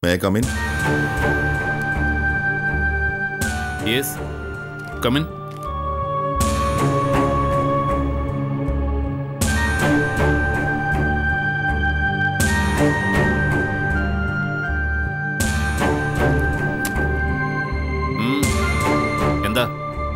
May come in yes come in എന്താ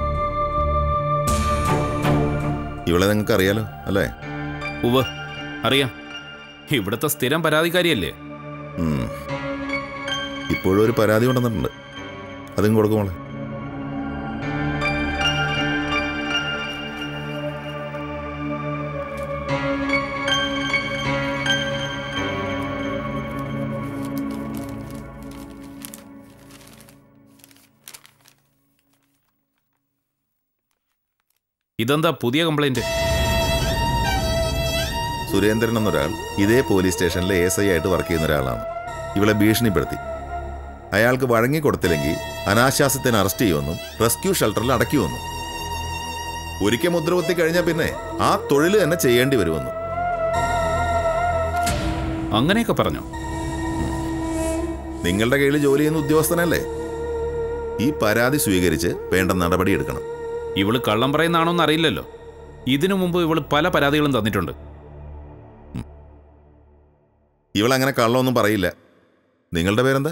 ഇവളെ നിങ്ങൾക്ക് അറിയാലോ അല്ലേ ഉവ്വ് അറിയാം ഇവിടുത്തെ സ്ഥിരം പരാതിക്കാരിയല്ലേ ഉം. ഇപ്പോഴും ഒരു പരാതി കൊണ്ടുവന്നിട്ടുണ്ട് അതും കൊടുക്കുമോളെ ഇതെന്താ പുതിയ കംപ്ലൈന്റ് സുരേന്ദ്രൻ എന്നൊരാൾ ഇതേ പോലീസ് സ്റ്റേഷനിലെ എസ് ഐ ആയിട്ട് വർക്ക് ചെയ്യുന്ന ഒരാളാണ് ഇവളെ ഭീഷണിപ്പെടുത്തി അയാൾക്ക് വഴങ്ങിക്കൊടുത്തില്ലെങ്കിൽ അനാശാസ്യത്തിന് അറസ്റ്റ് ചെയ്യുമെന്നും റെസ്ക്യൂ ഷെൽട്ടറിൽ അടയ്ക്കുമെന്നും ഒരിക്കൽ മുദ്ര കുത്തി കഴിഞ്ഞാൽ പിന്നെ ആ തൊഴിൽ തന്നെ ചെയ്യേണ്ടി വരുമെന്നും അങ്ങനെയൊക്കെ പറഞ്ഞു നിങ്ങളുടെ കയ്യിൽ ജോലി ചെയ്യുന്ന ഉദ്യോഗസ്ഥനല്ലേ ഈ പരാതി സ്വീകരിച്ച് വേണ്ട നടപടി എടുക്കണം ഇവള് കള്ളം പറയുന്നതാണോന്ന് അറിയില്ലല്ലോ ഇതിനു മുമ്പ് ഇവള് പല പരാതികളും തന്നിട്ടുണ്ട് ഇവളങ്ങനെ കള്ളമൊന്നും പറയില്ല നിങ്ങളുടെ പേരെന്താ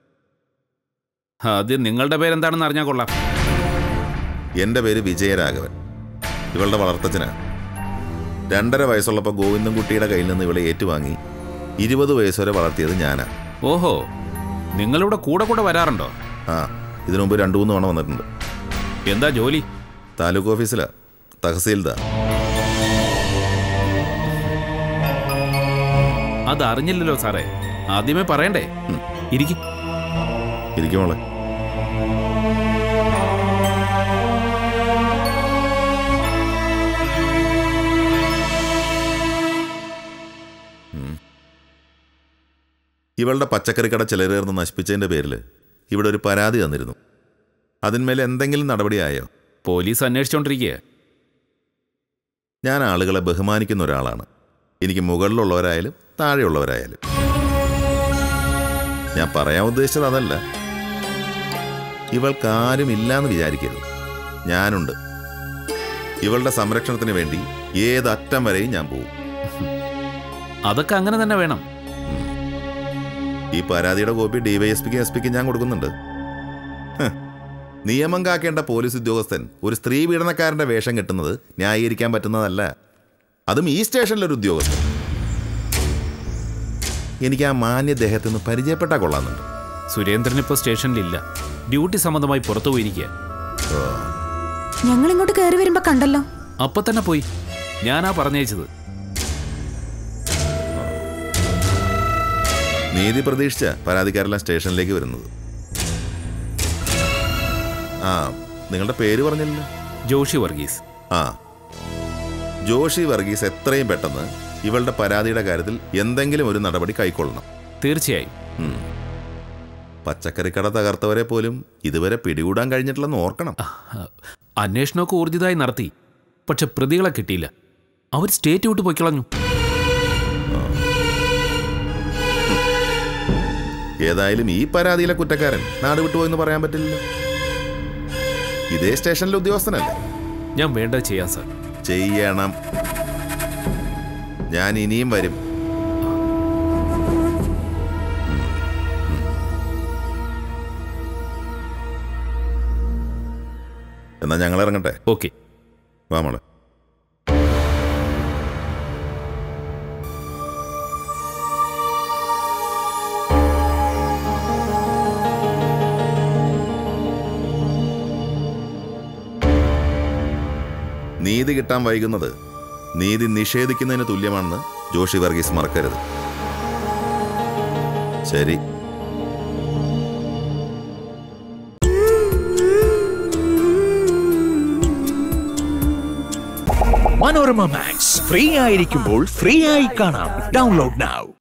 ആദ്യം നിങ്ങളുടെ പേരെന്താണെന്ന് അറിഞ്ഞാൽ കൊള്ളാം എൻ്റെ പേര് വിജയരാഘവൻ ഇവളുടെ വളർത്തച്ഛനാണ് രണ്ടര വയസ്സുള്ളപ്പോൾ ഗോവിന്ദൻകുട്ടിയുടെ കയ്യിൽ നിന്ന് ഇവളെ ഏറ്റുവാങ്ങി ഇരുപത് വയസ്സ് വരെ വളർത്തിയത് ഞാനാ ഓഹോ നിങ്ങളിവിടെ കൂടെ കൂടെ വരാറുണ്ടോ ആ ഇതിനു മുമ്പ് രണ്ടു മൂന്ന് തവണ വന്നിട്ടുണ്ട് എന്താ ജോലി താലൂക്ക് ഓഫീസിലാ തഹസീൽദാർ അത് അറിഞ്ഞില്ലല്ലോ സാറേ ആദ്യമേ പറയണ്ടേ ഇരിക്കും ഇരിക്കുമോളെ ഉം. ഇവളുടെ പച്ചക്കറി കട ചിലരേർന്ന് നശിപ്പിച്ചതിന്റെ പേരിൽ ഇവിടെ ഒരു പരാതി തന്നിരുന്നു അതിന്മേൽ എന്തെങ്കിലും നടപടിയായോ പോലീസ് അന്വേഷിച്ചോണ്ടിരിക്കുക ഞാൻ ആളുകളെ ബഹുമാനിക്കുന്ന ഒരാളാണ് എനിക്ക് മുകളിലുള്ളവരായാലും താഴെയുള്ളവരായാലും ഞാൻ പറയാൻ ഉദ്ദേശിച്ചത് അതല്ല ഇവൾക്ക് ആരും ഇല്ലാന്ന് വിചാരിക്കരുത് ഞാനുണ്ട് ഇവളുടെ സംരക്ഷണത്തിന് വേണ്ടി ഏതറ്റം വരെയും ഞാൻ പോകും അതൊക്കെ അങ്ങനെ തന്നെ വേണം ഈ പരാതിയുടെ കോപ്പി ഡിവൈഎസ്പിക്ക് എസ് പിക്ക് ഞാൻ കൊടുക്കുന്നുണ്ട് ഹ്. നിയമം കാക്കേണ്ട പോലീസ് ഉദ്യോഗസ്ഥൻ ഒരു സ്ത്രീ പീഡനക്കാരന്റെ വേഷം കെട്ടുന്നത് ന്യായീകരിക്കാൻ പറ്റുന്നതല്ല അതും ഈ സ്റ്റേഷനിലൊരു ഉദ്യോഗസ്ഥൻ എനിക്ക് ആ മാന്യ ദേഹത്തിൽ നിന്ന് പരിചയപ്പെട്ടാൽ കൊള്ളാമെന്നുണ്ട് സുരേന്ദ്രൻ ഇപ്പോൾ സ്റ്റേഷനിലില്ല ഡ്യൂട്ടി സംബന്ധമായി പുറത്തു പോയിരിക്കുക ഞങ്ങൾ ഇങ്ങോട്ട് കയറി വരുമ്പോ കണ്ടല്ലോ അപ്പൊ തന്നെ പോയി ഞാനാ പറഞ്ഞയച്ചത് നീതി പ്രതീക്ഷിച്ച പരാതിക്കാരെല്ലാം സ്റ്റേഷനിലേക്ക് വരുന്നത് ആ നിങ്ങളുടെ പേര് പറഞ്ഞില്ല ജോഷി വർഗീസ് ആ ജോഷി വർഗീസ് എത്രയും പെട്ടെന്ന് ഇവളുടെ പരാതിയുടെ കാര്യത്തിൽ എന്തെങ്കിലും ഒരു നടപടി കൈക്കൊള്ളണം തീർച്ചയായും ഉം. പച്ചക്കറിക്കട തകർത്തവരെ പോലും ഇതുവരെ പിടികൂടാൻ കഴിഞ്ഞിട്ടില്ലെന്ന് ഓർക്കണം അഹ്, അന്വേഷണമൊക്കെ ഊർജിതമായി നടത്തി പക്ഷെ പ്രതികളെ കിട്ടിയില്ല അവർ സ്റ്റേറ്റ് വിട്ട് പൊയ്ക്കളഞ്ഞു ഏതായാലും ഈ പരാതിയിലെ കുറ്റക്കാരൻ നാട് വിട്ടുപോയെന്ന് പറയാൻ പറ്റില്ലല്ലോ ഇതേ സ്റ്റേഷനിലെ ഉദ്യോഗസ്ഥനല്ലേ ഞാൻ വേണ്ടത് ചെയ്യാം സാർ ചെയ്യണം ഞാൻ ഇനിയും വരും എന്നാ ഞങ്ങൾ ഇറങ്ങട്ടെ ഓക്കെ വാ മോളെ നീതി കിട്ടാൻ വൈകുന്നത് നീതി നിഷേധിക്കുന്നതിന് തുല്യമാണെന്ന് ജോഷി വർഗീസ് മറക്കരുത് ശരി മനോരമ മാക്സ് ഫ്രീ ആയിരിക്കുമ്പോൾ ഫ്രീ ആയി കാണാം ഡൗൺലോഡ് നൗ